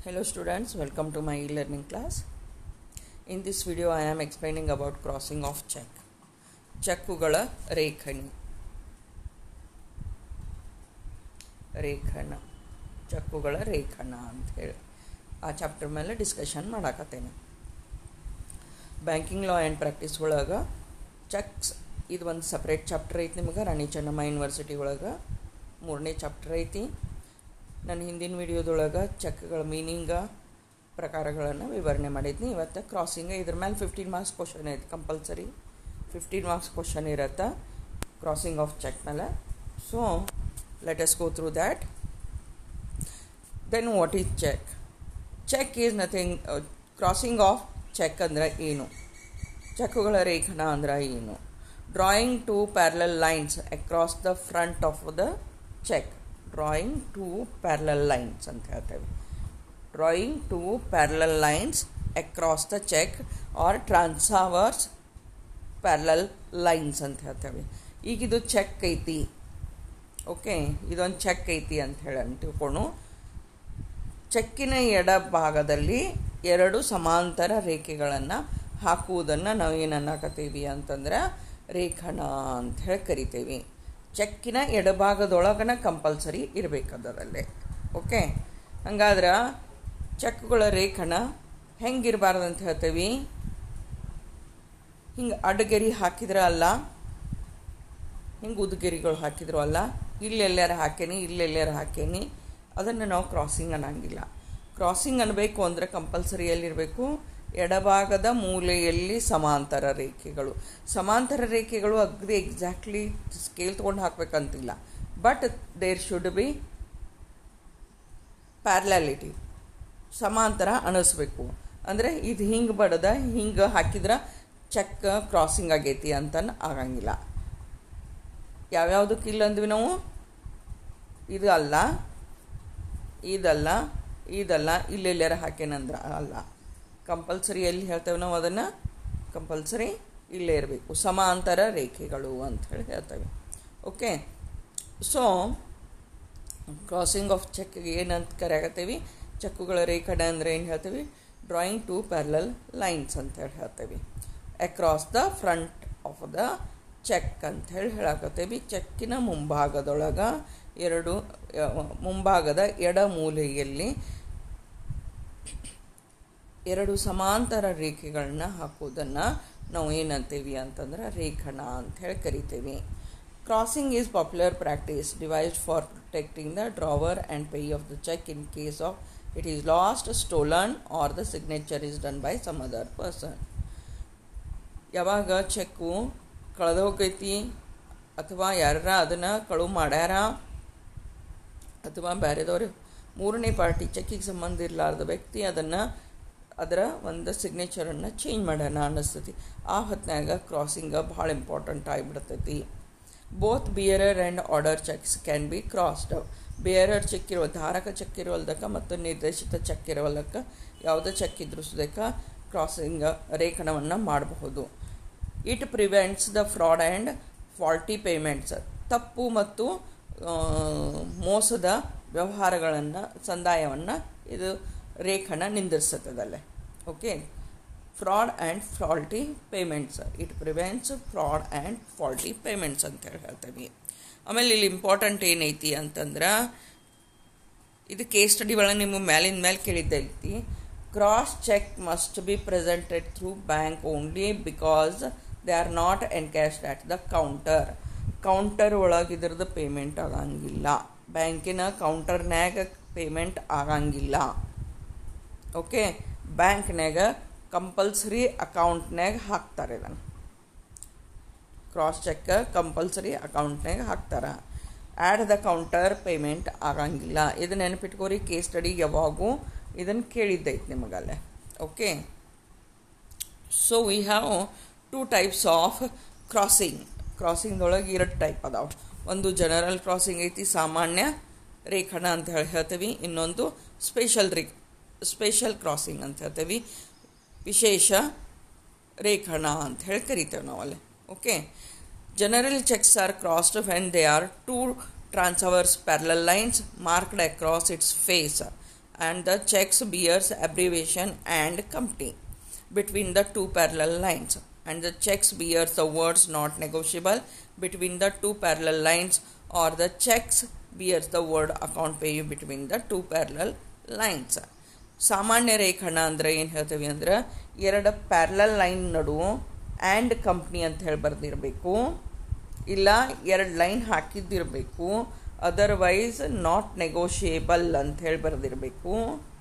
Hello students, welcome to my e-learning class. In this video I am explaining about crossing of check. ಚೆಕ್ಕುಗಳ ರೇಖಣಿ ರೇಖಣ ಚೆಕ್ಕುಗಳ ರೇಖಣ ಅಂತ ಹೇಳಿ ಆ chapter ಮೇಲೆ discussion ಮಾಡಾಕತ್ತೇನೆ banking law and practice ಒಳಗೆ cheques ಇದು ಒಂದು ಸಪ್ರೇಟ್ ಚಾಪ್ಟರ್ ಐತಿ ನಿಮಗೆ ರಾಣಿ ಚೆನ್ನಮ್ಮ ಯೂನಿವರ್ಸಿಟಿ ಒಳಗೆ ಮೂರನೇ ಚಾಪ್ಟರ್ ಐತಿ ನನ್ನ ಹಿಂದಿನ ವಿಡಿಯೋದೊಳಗೆ ಚೆಕ್ಗಳ ಮೀನಿಂಗ ಪ್ರಕಾರಗಳನ್ನು ವಿವರಣೆ ಮಾಡಿದ್ನಿ ಇವತ್ತು ಕ್ರಾಸಿಂಗ್ ಇದ್ರ ಮೇಲೆ ಫಿಫ್ಟೀನ್ ಮಾರ್ಕ್ಸ್ ಕ್ವಶನ್ ಐತಿ ಕಂಪಲ್ಸರಿ ಫಿಫ್ಟೀನ್ ಮಾರ್ಕ್ಸ್ ಕ್ವಶನ್ ಇರುತ್ತೆ ಕ್ರಾಸಿಂಗ್ ಆಫ್ ಚೆಕ್ ಮೇಲೆ so let's go through that then what is cheque cheque is nothing crossing of cheque ಅಂದರೆ ಏನು ಚೆಕ್ಕುಗಳ ರೇಖಣ ಅಂದ್ರೆ ಏನು drawing two parallel lines across the front of the cheque drawing two parallel lines ಅಂತ ಹೇಳ್ತೇವೆ drawing two parallel lines across the cheque or transverse parallel lines ಅಂತ ಹೇಳ್ತೇವೆ ಈಗ ಇದು ಚೆಕ್ ಐತಿ ಓಕೆ ಇದೊಂದು ಚೆಕ್ ಐತಿ ಅಂತ ಹೇಳಿ ತಿಳ್ಕೊಂಡು ಚೆಕ್ಕಿನ ಎಡ ಭಾಗದಲ್ಲಿ ಎರಡು ಸಮಾಂತರ ರೇಖೆಗಳನ್ನು ಹಾಕುವುದನ್ನು ನಾವು ಏನು ಅನ್ನಕತ್ತೀವಿ ಅಂತಂದ್ರೆ ರೇಖಣ ಅಂತ ಹೇಳಿ ಕರಿತೀವಿ ಚೆಕ್ಕಿನ ಎಡಭಾಗದೊಳಗನ ಕಂಪಲ್ಸರಿ ಇರಬೇಕು ಅದರಲ್ಲೇ ಓಕೆ ಹಂಗಾದ್ರೆ ಚೆಕ್ಗಳ ರೇಖಣ ಹೆಂಗಿರಬಾರ್ದು ಅಂತ ಹೇಳ್ತೀವಿ ಹಿಂಗೆ ಅಡ್ಡಗೆರಿ ಹಾಕಿದ್ರ ಅಲ್ಲ ಹಿಂಗೆ ಉದ್ಗೆರಿಗಳು ಹಾಕಿದ್ರು ಅಲ್ಲ ಇಲ್ಲೆಲ್ಲಾರ ಹಾಕೇನಿ ಇಲ್ಲೆಲ್ಲಾರ ಹಾಕೇನಿ ಅದನ್ನು ನಾವು ಕ್ರಾಸಿಂಗ್ ಅನ್ನಂಗಿಲ್ಲ ಕ್ರಾಸಿಂಗ್ ಅನ್ನಬೇಕು ಅಂದರೆ ಕಂಪಲ್ಸರಿ ಎಲ್ಲಿರಬೇಕು ಎಡಭಾಗದ ಮೂಲೆಯಲ್ಲಿ ಸಮಾಂತರ ರೇಖೆಗಳು ಸಮಾಂತರ ರೇಖೆಗಳು ಅಗ್ದಿ ಎಕ್ಸಾಕ್ಟ್ಲಿ ಸ್ಕೇಲ್ ತೊಗೊಂಡು ಹಾಕ್ಬೇಕಂತಿಲ್ಲ but there should be parallelity ಸಮಾಂತರ ಅನಿಸ್ಬೇಕು ಅಂದರೆ ಇದು ಹಿಂಗೆ ಬಡದ ಹಿಂಗೆ ಹಾಕಿದ್ರೆ ಚೆಕ್ ಕ್ರಾಸಿಂಗ್ ಆಗೈತಿ ಅಂತ ಆಗಂಗಿಲ್ಲ ಯಾವ್ಯಾವುದಕ್ಕೆ ಇಲ್ಲ ಅಂದ್ವಿ ನಾವು ಇದು ಅಲ್ಲ ಇದಲ್ಲ ಇದಲ್ಲ ಇಲ್ಲೆಲ್ಲಾರ ಹಾಕೇನಂದ್ರೆ ಅಲ್ಲ ಕಂಪಲ್ಸರಿ ಎಲ್ಲಿ ಹೇಳ್ತೇವೆ ನಾವು ಅದನ್ನು ಕಂಪಲ್ಸರಿ ಇಲ್ಲೇ ಇರಬೇಕು ಸಮಾಂತರ ರೇಖೆಗಳು ಅಂತ ಹೇಳಿ ಹೇಳ್ತೇವೆ okay so crossing of cheque ಏನಂತ ಕರೆಯಾಗತ್ತೀವಿ ಚೆಕ್ಕುಗಳ ರೇಖಣೆ ಅಂದರೆ ಏನು ಹೇಳ್ತೀವಿ ಡ್ರಾಯಿಂಗ್ ಟು ಪ್ಯಾರಲಲ್ ಲೈನ್ಸ್ ಅಂತ ಹೇಳಿ ಹೇಳ್ತೇವೆ across the front of the cheque ಅಂತ ಹೇಳಿ ಹೇಳಕತ್ತೀವಿ ಚೆಕ್ಕಿನ ಮುಂಭಾಗದೊಳಗೆ ಎರಡು ಮುಂಭಾಗದ ಎಡ ಮೂಲೆಯಲ್ಲಿ ಎರಡು ಸಮಾಂತರ ರೇಖೆಗಳನ್ನ ಹಾಕೋದನ್ನು ನಾವು ಏನಂತೀವಿ ಅಂತಂದ್ರೆ ರೇಖಣ ಅಂತ ಹೇಳಿ ಕರಿತೀವಿ crossing is popular practice devised for protecting the drawer and payee of the cheque in case of it is lost stolen or the signature is done by some other person ಯಾವಾಗ ಚೆಕ್ಕು ಕಳೆದು ಹೋಗೈತಿ ಅಥವಾ ಯಾರ ಅದನ್ನು ಕಳುವು ಮಾಡ್ಯಾರ ಅಥವಾ ಬೇರೆದವ್ರು ಮೂರನೇ ಪಾರ್ಟಿ ಚೆಕ್ಕಿಗೆ ಸಂಬಂಧ ಇರಲಾರ್ದ ವ್ಯಕ್ತಿ ಅದನ್ನು ಅದರ ಒಂದು ಸಿಗ್ನೇಚರನ್ನು ಚೇಂಜ್ ಮಾಡ್ಯಾನ ಅನ್ನಿಸ್ತೈತಿ ಆ ಹೊತ್ನಾಗ ಕ್ರಾಸಿಂಗ ಭಾಳ ಇಂಪಾರ್ಟೆಂಟ್ ಆಗಿಬಿಡ್ತೈತಿ both bearer and order cheques can be crossed bearer cheque ಇರುವ ಧಾರಕ ಚೆಕ್ ಇರೋಲ್ದಕ್ಕೆ ಮತ್ತು ನಿರ್ದೇಶಿತ ಚೆಕ್ ಇರೋಲ್ಲಕ್ಕೆ ಯಾವುದೇ ಚೆಕ್ ಇದ್ರೂ ಸುದಕ್ಕ ಕ್ರಾಸಿಂಗ್ ರೇಖಣವನ್ನು ಮಾಡಬಹುದು it prevents the fraud and faulty payments ತಪ್ಪು ಮತ್ತು ಮೋಸದ ವ್ಯವಹಾರಗಳನ್ನು ಸಂದಾಯವನ್ನು ಇದು ರೇಖಣ ನಿಂದಿರ್ತದಲ್ಲೇ okay fraud and faulty payments it prevents fraud and faulty payments ಅಂತ ಹೇಳಿ ಹೇಳ್ತೀವಿ ಆಮೇಲೆ ಇಲ್ಲಿ ಇಂಪಾರ್ಟೆಂಟ್ ಏನೈತಿ ಅಂತಂದ್ರೆ ಇದು ಕೇಸ್ ಸ್ಟಡಿ ಒಳಗೆ ನಿಮಗೆ ಮೇಲಿನ ಮೇಲೆ ಕೇಳಿದ್ದೈತಿ cross cheque must be presented through bank only because they are not encashed at the counter counter ಒಳಗೆ ಇದ್ರದ್ದು ಪೇಮೆಂಟ್ ಆಗಂಗಿಲ್ಲ ಬ್ಯಾಂಕಿನ ಕೌಂಟರ್ನ್ಯಾಗ ಪೇಮೆಂಟ್ ಆಗಂಗಿಲ್ಲ ಓಕೆ ಬ್ಯಾಂಕ್ನ್ಯಾಗ ಕಂಪಲ್ಸರಿ ಅಕೌಂಟ್ನ್ಯಾಗ ಹಾಕ್ತಾರೆ ಇದನ್ನು ಕ್ರಾಸ್ ಚೆಕ್ ಕಂಪಲ್ಸರಿ ಅಕೌಂಟ್ನಾಗ ಹಾಕ್ತಾರೆ ಆ್ಯಡ್ ದ ಕೌಂಟರ್ ಪೇಮೆಂಟ್ ಆಗಂಗಿಲ್ಲ ಇದು ನೆನಪಿಟ್ಕೋರಿ ಕೇಸ್ ಸ್ಟಡಿ ಯಾವಾಗೂ ಇದನ್ನು ಕೇಳಿದ್ದೈತೆ ನಿಮಗಲ್ಲೇ okay so we have two types of crossing ಕ್ರಾಸಿಂಗ್ದೊಳಗೆ ಎರಡು ಟೈಪ್ ಅದಾವೆ ಒಂದು ಜನರಲ್ ಕ್ರಾಸಿಂಗ್ ಐತಿ ಸಾಮಾನ್ಯ ರೇಖಣ ಅಂತ ಹೇಳಿ ಹೇಳ್ತೀವಿ ಇನ್ನೊಂದು ಸ್ಪೆಷಲ್ ರೇ ಸ್ಪೆಷಲ್ ಕ್ರಾಸಿಂಗ್ ಅಂತ ಹೇಳ್ತೀವಿ ವಿಶೇಷ ರೇಖಣ ಅಂತ ಹೇಳಿ ಕರಿತೇವೆ ನಾವಲ್ಲಿ okay general cheques are crossed when they are two transverse parallel lines marked across its face and the checks bears abbreviation and company between the two parallel lines and the checks bears the words not negotiable between the two parallel lines or the checks bears the word account payee between the two parallel lines ಸಾಮಾನ್ಯ ರೇಖಣ ಅಂದರೆ ಏನು ಹೇಳ್ತೀವಿ ಅಂದ್ರೆ ಎರಡು parallel line ನಡುವೆ and company ಅಂತ ಹೇಳಿ ಬರೆದಿರಬೇಕು ಇಲ್ಲ ಎರಡು ಲೈನ್ ಹಾಕಿದ್ದಿರಬೇಕು ಅದರ್ವೈಸ್ ನಾಟ್ ನೆಗೋಷಿಯೇಬಲ್ ಅಂತ ಹೇಳಿ ಬರೆದಿರಬೇಕು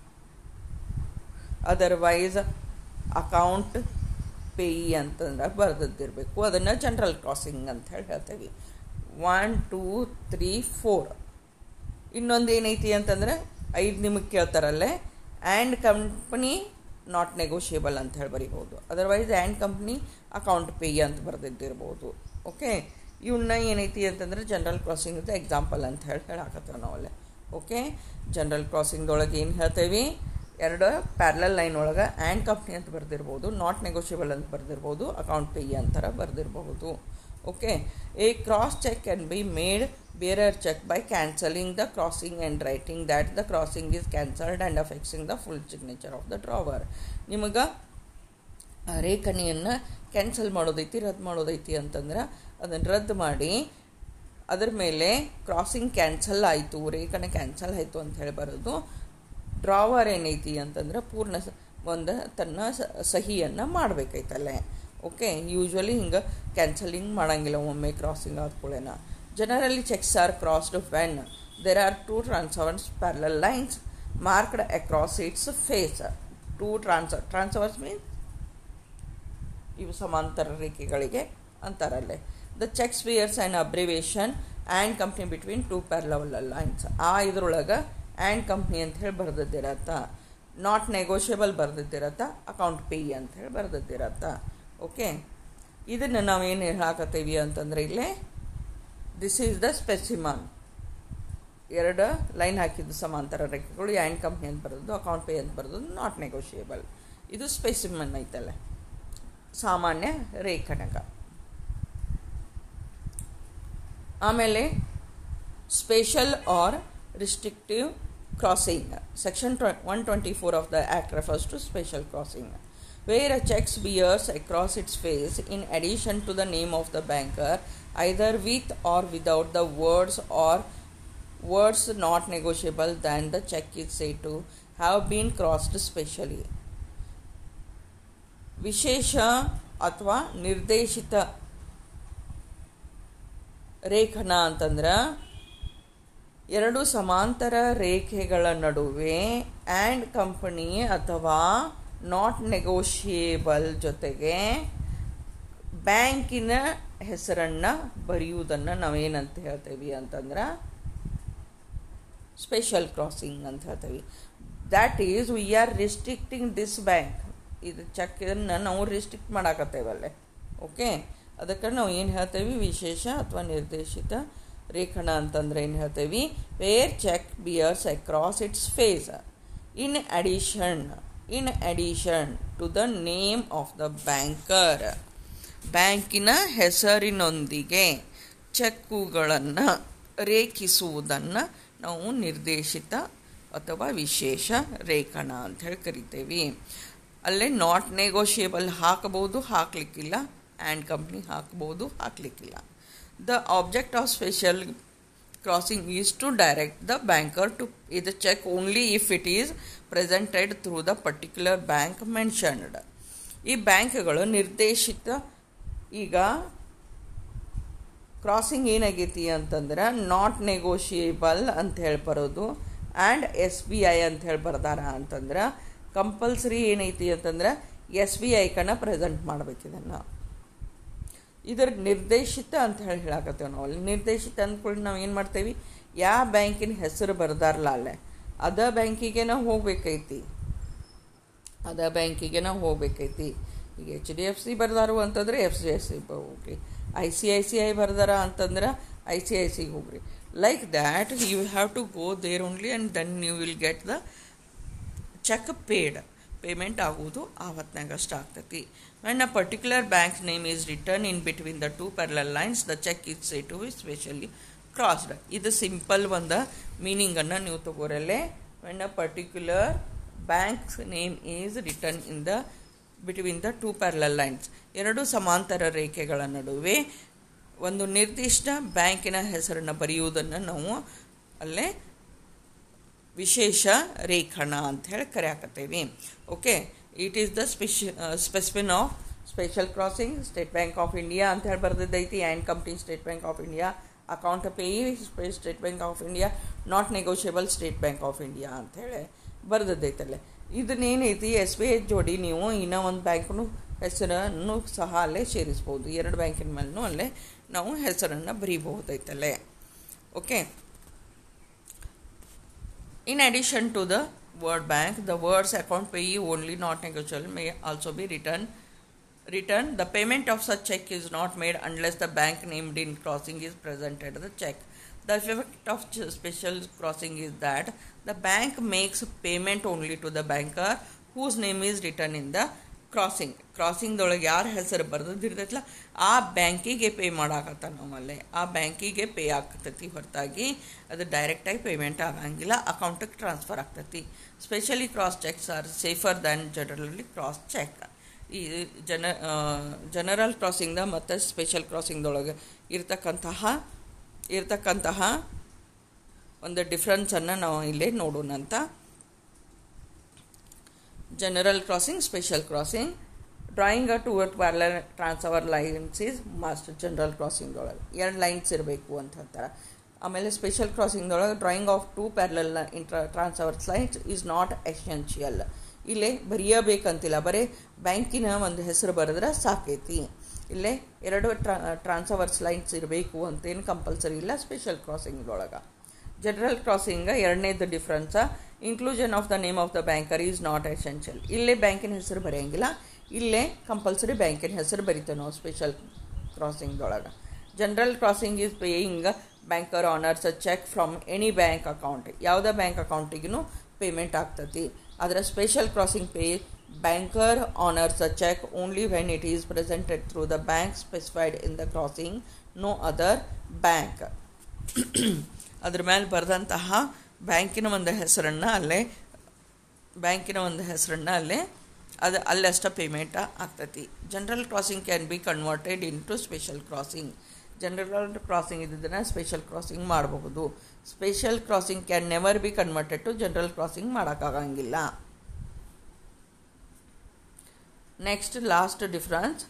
ಅದರ್ವೈಸ್ ಅಕೌಂಟ್ ಪೇಯಿ ಅಂತಂದ್ರೆ ಬರೆದಿದ್ದಿರಬೇಕು ಅದನ್ನು ಜನರಲ್ ಕ್ರಾಸಿಂಗ್ ಅಂತ ಹೇಳಿ ಹೇಳ್ತೇವೆ ಒನ್ ಟೂ ತ್ರೀ ಫೋರ್ ಇನ್ನೊಂದು ಏನೈತಿ ಅಂತಂದ್ರೆ ಐದು ನಿಮಗೆ ಕೇಳ್ತಾರಲ್ಲೇ ಆ್ಯಂಡ್ ಕಂಪ್ನಿ ನಾಟ್ ನೆಗೋಷಿಯೇಬಲ್ ಅಂತ ಹೇಳಿ ಬರಿಬೋದು otherwise and company account payee ಅಂತ ಬರೆದಿದ್ದಿರ್ಬೋದು ಓಕೆ ಇವನ್ನ ಏನೈತಿ ಅಂತಂದ್ರೆ ಜನರಲ್ ಕ್ರಾಸಿಂಗ್ ಎಕ್ಸಾಂಪಲ್ ಅಂತ ಹೇಳಿ ಹೇಳಾಕತ್ತೇವೆ ನಾವಲ್ಲೇ ಓಕೆ ಜನರಲ್ ಕ್ರಾಸಿಂಗ್ದೊಳಗೆ ಏನು ಹೇಳ್ತೇವೆ ಎರಡು ಪ್ಯಾರಲಲ್ ಲೈನ್ ಒಳಗೆ ಆ್ಯಂಡ್ ಕಂಪ್ನಿ ಅಂತ ಬರೆದಿರ್ಬೋದು ನಾಟ್ ನೆಗೋಷಿಯಬಲ್ ಅಂತ ಬರೆದಿರ್ಬೋದು ಅಕೌಂಟ್ ಪೇ ಅಂತರ ಬರೆದಿರ್ಬಹುದು okay a cross cheque can be made bearer cheque by cancelling the crossing and writing that the crossing is cancelled and affixing the full signature of the drawer ನಿಮಗೆ ರೇಖಣಿಯನ್ನು cancel ಮಾಡೋದೈತಿ ರದ್ದು ಮಾಡೋದೈತಿ ಅಂತಂದ್ರೆ ಅದನ್ನು ರದ್ದು ಮಾಡಿ ಅದ್ರ ಮೇಲೆ ಕ್ರಾಸಿಂಗ್ ಕ್ಯಾನ್ಸಲ್ ಆಯಿತು ರೇಖಣೆ ಕ್ಯಾನ್ಸಲ್ ಆಯಿತು ಅಂತ ಹೇಳಿ ಬರೋದು ಡ್ರಾವರ್ ಏನೈತಿ ಅಂತಂದ್ರೆ ಪೂರ್ಣ ಒಂದು ತನ್ನ ಸಹಿಯನ್ನು ಮಾಡಬೇಕೈತಲ್ಲೇ ಓಕೆ ಯೂಶ್ವಲಿ ಹಿಂಗೆ ಕ್ಯಾನ್ಸಲಿಂಗ್ ಮಾಡಂಗಿಲ್ಲ ಒಮ್ಮೆ ಕ್ರಾಸಿಂಗ್ ಆದ್ಕೊಳ್ಳೇನ generally cheques are crossed when there are two transfers parallel lines marked across its face two transfer transfers means ಇವು ಸಮಾಂತರ ರೇಖೆಗಳಿಗೆ ಅಂತಾರಲ್ಲೇ the cheques bears and abbreviation and company between two parallel lines ಆ ಇದ್ರೊಳಗೆ and company ಅಂತ ಹೇಳಿ ಬರೆದಿದ್ದಿರತ್ತ not negotiable ಬರೆದಿದ್ದಿರತ್ತ ಅಕೌಂಟ್ ಪೇ ಅಂತ ಹೇಳಿ ಬರೆದಿದ್ದಿರತ್ತ ಓಕೆ ಇದನ್ನು ನಾವೇನು ಹೇಳಾಕತ್ತೀವಿ ಅಂತಂದರೆ ಇಲ್ಲೇ ದಿಸ್ ಈಸ್ ದ ಸ್ಪೆಸಿಮನ್ ಎರಡು ಲೈನ್ ಹಾಕಿದ್ದು ಸಮಾಂತರ ರೇಖೆಗಳು ಆ್ಯಂಡ್ ಕಂಪ್ನಿ ಅಂತ ಬರೋದು ಅಕೌಂಟ್ ಪೇ ಅಂತ ಬರೋದು ನಾಟ್ ನೆಗೋಷಿಯೇಬಲ್ ಇದು ಸ್ಪೆಸಿಮನ್ ಐತಲ್ಲ ಸಾಮಾನ್ಯ ರೇಖಣಕ ಆಮೇಲೆ special or restrictive crossing section one twenty four of the act refers to special crossing where a check bears across its face in addition to the name of the banker either with or without the words or words not negotiable then the check is said to have been crossed specially ವಿಶೇಷ ಅಥವಾ ನಿರ್ದೇಶಿತ ರೇಖನ ಅಂತಂದ್ರೆ ಎರಡು ಸಮಾಂತರ ರೇಖೆಗಳ ನಡುವೆ and company ಅಥವಾ not negotiable ಜೊತೆಗೆ ಬ್ಯಾಂಕಿನ ಹೆಸರನ್ನು ಬರೆಯುವುದನ್ನು ನಾವೇನಂತ ಹೇಳ್ತೇವೆ ಅಂತಂದ್ರೆ ಸ್ಪೆಷಲ್ ಕ್ರಾಸಿಂಗ್ ಅಂತ ಹೇಳ್ತೇವೆ that is we are restricting this bank ಇದು ಚೆಕ್ಕನ್ನು ನಾವು ರಿಸ್ಟ್ರಿಕ್ಟ್ ಮಾಡಾಕತ್ತೇವಲ್ಲೇ ಓಕೆ ಅದಕ್ಕೆ ನಾವು ಏನು ಹೇಳ್ತೇವೆ ವಿಶೇಷ ಅಥವಾ ನಿರ್ದೇಶಿತ ರೇಖಣ ಅಂತಂದ್ರೆ ಏನು ಹೇಳ್ತೇವೆ where cheque bears across its face in addition in addition to the name of the banker ಬ್ಯಾಂಕಿನ ಹೆಸರಿನೊಂದಿಗೆ ಚೆಕ್ಕುಗಳನ್ನು ರೇಖಿಸುವುದನ್ನು ನಾವು ನಿರ್ದೇಶಿತ ಅಥವಾ ವಿಶೇಷ ರೇಖಣ ಅಂತ ಹೇಳಿ ಕರಿತೇವೆ ಅಲ್ಲೇ ನಾಟ್ ನೆಗೋಷಿಯೇಬಲ್ ಹಾಕಬಹುದು ಹಾಕಲಿಕ್ಕಿಲ್ಲ ಆ್ಯಂಡ್ ಕಂಪ್ನಿ ಹಾಕ್ಬೋದು ಹಾಕಲಿಕ್ಕಿಲ್ಲ the object of special crossing is to direct the banker to pay the check only if it is presented through the particular bank mentioned ಈ ಬ್ಯಾಂಕ್ಗಳು ನಿರ್ದೇಶಿತ ಈಗ ಕ್ರಾಸಿಂಗ್ ಏನಾಗೈತಿ ಅಂತಂದ್ರೆ ನಾಟ್ ನೆಗೋಷಿಯೇಬಲ್ ಅಂತ ಹೇಳಿ ಬರೋದು ಆ್ಯಂಡ್ ಎಸ್ ಬಿ ಐ ಅಂತ ಹೇಳಿ ಬರ್ದಾರ ಅಂತಂದ್ರೆ ಕಂಪಲ್ಸರಿ ಏನೈತಿ ಅಂತಂದ್ರೆ ಎಸ್ ಬಿ ಐ ಕನ್ನ ಪ್ರೆಸೆಂಟ್ ಮಾಡ್ಬೇಕು ಇದನ್ನು ಇದರ ನಿರ್ದೇಶಿತ ಅಂತ ಹೇಳಿ ಹೇಳಾಕತ್ತೇವೆ ನಾವು ಅಲ್ಲಿ ನಿರ್ದೇಶಿತ ಅಂದ್ಕೊಂಡು ನಾವು ಏನು ಮಾಡ್ತೇವೆ ಯಾವ ಬ್ಯಾಂಕಿನ ಹೆಸರು ಬರ್ದಾರಲ್ಲ ಅಲ್ಲೇ ಅದ ಬ್ಯಾಂಕಿಗೆ ನಾವು ಹೋಗ್ಬೇಕೈತಿ ಅದ ಬ್ಯಾಂಕಿಗೆ ನಾವು ಹೋಗ್ಬೇಕೈತಿ ಈಗ ಎಚ್ ಡಿ ಎಫ್ ಸಿ ಬರ್ದಾರು ಅಂತಂದ್ರೆ ಎಫ್ ಸಿ ಎಸ್ ಸಿ ಹೋಗ್ರಿ I C I C I ಬರ್ದಾರ ಅಂತಂದ್ರೆ ಐ ಸಿ ಐ ಸಿಗೆ ಹೋಗ್ರಿ like that you have to go there only and then you will get the cheque paid payment ಆಗುವುದು ಆವತ್ನಾಗ ಅಷ್ಟು ಆಗ್ತೈತಿ when a particular bank name is return in between the two parallel lines the cheque is say to be specially crossed ಇದು simple ಒಂದು ಮೀನಿಂಗನ್ನು ನೀವು ತಗೋರಲ್ಲೇ when a particular bank's name is written in the between the two parallel lines ಎರಡು ಸಮಾಂತರ ರೇಖೆಗಳ ನಡುವೆ ಒಂದು ನಿರ್ದಿಷ್ಟ ಬ್ಯಾಂಕಿನ ಹೆಸರನ್ನು ಬರೆಯುವುದನ್ನು ನಾವು ಅಲ್ಲೇ ವಿಶೇಷ ರೇಖಣ ಅಂತ ಹೇಳಿ ಕರೆಯಾಕತ್ತೇವೆ okay it is the spe specimen of special crossing State Bank of India ಅಂತ ಹೇಳಿ ಬರೆದಿದ್ದೈತಿ and company State Bank of India account payee State Bank of India not negotiable State Bank of India ಅಂಥೇಳಿ ಬರೆದಿದ್ದೈತಲ್ಲೇ ಇದನ್ನೇನೈತಿ S B I ಜೋಡಿ ನೀವು ಇನ್ನೂ ಒಂದು ಬ್ಯಾಂಕ್ನು ಹೆಸರನ್ನು ಸಹ ಅಲ್ಲೇ ಸೇರಿಸ್ಬೋದು ಎರಡು ಬ್ಯಾಂಕಿನ ಮೇಲೂ ಅಲ್ಲೇ ನಾವು ಹೆಸರನ್ನು ಬರೀಬಹುದೈತಲ್ಲೇ okay In addition to the word bank, the words account payee only not negotiable may also be written. Written, the payment of such check is not made unless the bank named in crossing is presented the check. The effect of ch- special crossing is that the bank makes payment only to the banker whose name is written in the crossing ಕ್ರಾಸಿಂಗ್ದೊಳಗೆ ಯಾರ ಹೆಸರು ಬರೆದಿರ್ತೈತಲ್ಲ ಆ ಬ್ಯಾಂಕಿಗೆ pay ಮಾಡಾಕತ್ತ ನಮ್ಮಲ್ಲೇ ಆ ಬ್ಯಾಂಕಿಗೆ pay ಆಗ್ತೈತಿ ಹೊರತಾಗಿ ಅದು ಡೈರೆಕ್ಟಾಗಿ ಪೇಮೆಂಟ್ ಆಗಂಗಿಲ್ಲ ಅಕೌಂಟಿಗೆ ಟ್ರಾನ್ಸ್ಫರ್ ಆಗ್ತೈತಿ specially cross cheques are safer than generally cross cheque ಈ ಜನ ಜನರಲ್ ಕ್ರಾಸಿಂಗ್ದ ಮತ್ತು ಸ್ಪೆಷಲ್ ಕ್ರಾಸಿಂಗ್ದೊಳಗೆ ಇರ್ತಕ್ಕಂತಹ ಇರ್ತಕ್ಕಂತಹ ಒಂದು ಡಿಫ್ರೆನ್ಸನ್ನು ನಾವು ಇಲ್ಲೇ ನೋಡೋಣ ಅಂತ general crossing special crossing drawing a two vert parallel transfer lines is must general ಕ್ರಾಸಿಂಗ್ದೊಳಗೆ ಎರಡು ಲೈನ್ಸ್ ಇರಬೇಕು ಅಂತ ಹೇಳ್ತಾರೆ ಆಮೇಲೆ ಸ್ಪೆಷಲ್ ಕ್ರಾಸಿಂಗ್ದೊಳಗೆ drawing of two parallel intra transfers lines is not essential ಇಲ್ಲೇ ಬರೆಯಬೇಕಂತಿಲ್ಲ ಬರೀ ಬ್ಯಾಂಕಿನ ಒಂದು ಹೆಸರು ಬರೆದ್ರೆ ಸಾಕೈತಿ ಇಲ್ಲೇ ಎರಡು ಟ್ರಾ ಟ್ರಾನ್ಸ್ಫರ್ಸ್ ಲೈನ್ಸ್ ಇರಬೇಕು ಅಂತೇನು ಕಂಪಲ್ಸರಿ ಇಲ್ಲ ಸ್ಪೆಷಲ್ ಕ್ರಾಸಿಂಗ್ದೊಳಗೆ ಜನರಲ್ ಕ್ರಾಸಿಂಗ್ ಎರಡನೇದು difference inclusion of the name of the banker is not essential ಇಲ್ಲೇ ಬ್ಯಾಂಕಿನ ಹೆಸರು ಬರೆಯಂಗಿಲ್ಲ ಇಲ್ಲೇ ಕಂಪಲ್ಸರಿ ಬ್ಯಾಂಕಿನ ಹೆಸರು ಬರಿತೇವೆ ನಾವು ಸ್ಪೆಷಲ್ ಕ್ರಾಸಿಂಗ್ದೊಳಗೆ general crossing is paying banker honours a cheque from any bank account ಯಾವುದೇ ಬ್ಯಾಂಕ್ ಅಕೌಂಟಿಗೂ ಪೇಮೆಂಟ್ ಆಗ್ತತಿ ಆದರೆ special crossing pay banker honours a cheque only when it is presented through the bank specified in the crossing no other bank ಅದ್ರ ಮೇಲೆ ಬರೆದಂತಹ ಬ್ಯಾಂಕಿನ ಒಂದು ಹೆಸರನ್ನು ಅಲ್ಲೇ ಬ್ಯಾಂಕಿನ ಒಂದು ಹೆಸರನ್ನು ಅಲ್ಲೇ ಅದು ಅಲ್ಲಷ್ಟ ಪೇಮೆಂಟ್ ಆಗ್ತೈತಿ general crossing can be converted into special crossing general crossing ಇದ್ದದನ್ನು ಸ್ಪೆಷಲ್ ಕ್ರಾಸಿಂಗ್ ಮಾಡಬಹುದು special crossing can never be converted to general crossing ಮಾಡೋಕ್ಕಾಗಂಗಿಲ್ಲ next last difference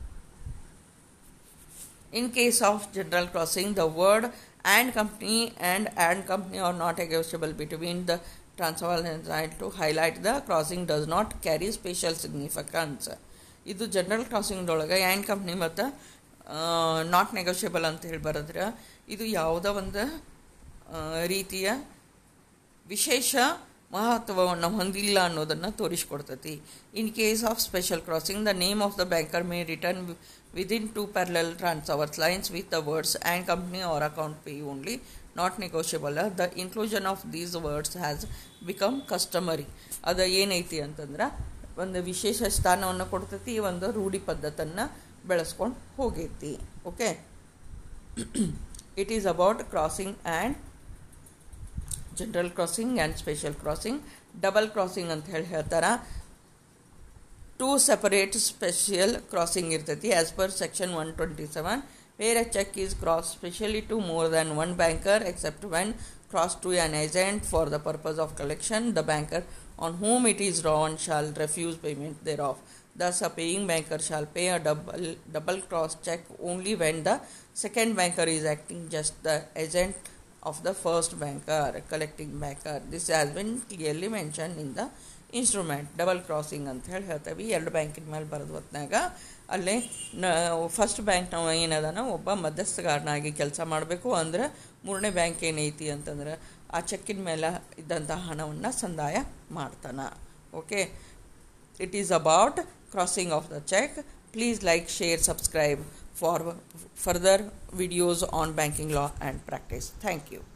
In case of general crossing, the word and company and and company are not negotiable between the transfer and to highlight the crossing does not carry special significance. ಇದು general ಕ್ರಾಸಿಂಗ್ದೊಳಗೆ and company ಮತ್ತು not negotiable ಅಂತ ಹೇಳಿ ಬರೆದ್ರೆ ಇದು ಯಾವುದೋ ಒಂದು ರೀತಿಯ ವಿಶೇಷ ಮಹತ್ವವನ್ನು ಹೊಂದಿಲ್ಲ ಅನ್ನೋದನ್ನು ತೋರಿಸ್ಕೊಡ್ತೈತಿ in case of special crossing the name of the banker may return within two parallel transverse lines with the words and company or account pay only not negotiable the inclusion of these words has become customary ಅದು ಏನೈತಿ ಅಂತಂದ್ರೆ ಒಂದು ವಿಶೇಷ ಸ್ಥಾನವನ್ನು ಕೊಡ್ತೈತಿ ಒಂದು ರೂಢಿ ಪದ್ಧತಿಯನ್ನು ಬೆಳೆಸ್ಕೊಂಡು ಹೋಗೈತಿ okay it is about crossing and general crossing and special crossing double crossing ಅಂತ ಹೇಳಿ ಹೇಳ್ತಾರೆ ಟೂ ಸಪರೇಟ್ ಸ್ಪೆಷಲ್ ಕ್ರಾಸಿಂಗ್ ಇರ್ತೈತಿ as per section one twenty seven where a cheque is cross specially to more than one banker except when cross to an agent for the purpose of collection the banker on whom it is drawn shall refuse payment thereof. Thus, a paying banker shall pay a double, double cross check only when the second banker is acting just the agent of the first banker, collecting banker. This has been clearly mentioned in the instrument double crossing ಅಂತ ಹೇಳಿ ಹೇಳ್ತೇವೆ ಎರಡು ಬ್ಯಾಂಕಿನ ಮೇಲೆ ಬರೆದ ಹೊತ್ನಾಗ ಅಲ್ಲೇ ನ ಫಸ್ಟ್ ಬ್ಯಾಂಕ್ ನಾವು ಏನದಾನ ಒಬ್ಬ ಮಧ್ಯಸ್ಥಗಾರನಾಗಿ ಕೆಲಸ ಮಾಡಬೇಕು ಅಂದ್ರೆ ಮೂರನೇ ಬ್ಯಾಂಕ್ ಏನೈತಿ ಅಂತಂದ್ರೆ ಆ ಚೆಕ್ಕಿನ ಮೇಲೆ ಇದ್ದಂಥ ಹಣವನ್ನು ಸಂದಾಯ ಮಾಡ್ತಾನೆ okay it is about crossing of the cheque please like share subscribe for further videos on banking law and practice thank you